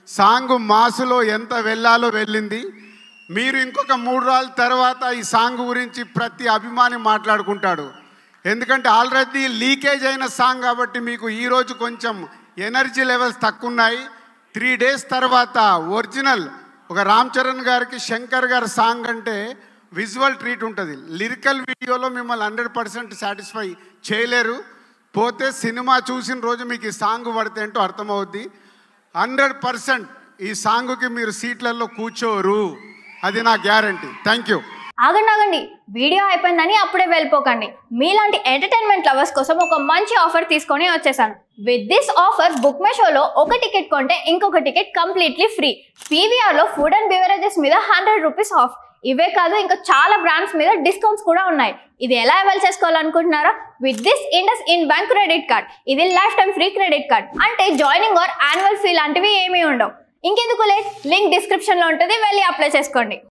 song మాసులో ఎంత వెళ్ళాలో వెళ్ళింది మీరు ఇంకొక మూడు రోజుల తర్వాత ఈ సాంగ్ గురించి ప్రతి అభిమాని మాట్లాడుకుంటాడు ఎందుకంటే ఆల్రెడీ లీకేజ్ అయిన సాంగ్ కాబట్టి మీకు ఈరోజు కొంచెం ఎనర్జీ లెవెల్స్ తక్కువ ఉన్నాయి త్రీ డేస్ తర్వాత ఒరిజినల్ ఒక రామ్ చరణ్ గారికి శంకర్ గారి సాంగ్ అంటే విజువల్ ట్రీట్ ఉంటుంది లిరికల్ వీడియోలో మిమ్మల్ని హండ్రెడ్ పర్సెంట్ సాటిస్ఫై చేయలేరు పోతే సినిమా చూసిన రోజు మీకు ఈ సాంగ్ పడితే ఏంటో అర్థమవుద్ది హండ్రెడ్ పర్సెంట్ ఈ సాంగ్కి మీరు సీట్లలో కూర్చోరు అది నా గ్యారంటీ థ్యాంక్ యూ ఆగండి ఆగండి వీడియో అయిపోయిందని అప్పుడే వెళ్ళిపోకండి మీలాంటి ఎంటర్టైన్మెంట్ లవర్స్ కోసం ఒక మంచి ఆఫర్ తీసుకొని వచ్చేసాను with this offer book my షోలో ఒక టికెట్ కొంటే ఇంకొక టికెట్ కంప్లీట్లీ ఫ్రీ పీవీఆర్లో ఫుడ్ అండ్ బెవరేజెస్ మీద హండ్రెడ్ రూపీస్ ఆఫ్ ఇవే కాదు ఇంకా చాలా బ్రాండ్స్ మీద డిస్కౌంట్స్ కూడా ఉన్నాయి ఇది ఎలా అవైల్ చేసుకోవాలనుకుంటున్నారా with this IndusInd bank credit card ఇది lifetime free credit card అంటే జాయినింగ్ ఆర్ యాన్యువల్ ఫీ లాంటివి ఏమీ ఉండవు ఇంకెందుకు లేట్ లింక్ డిస్క్రిప్షన్లో ఉంటుంది వెళ్ళి అప్లై చేసుకోండి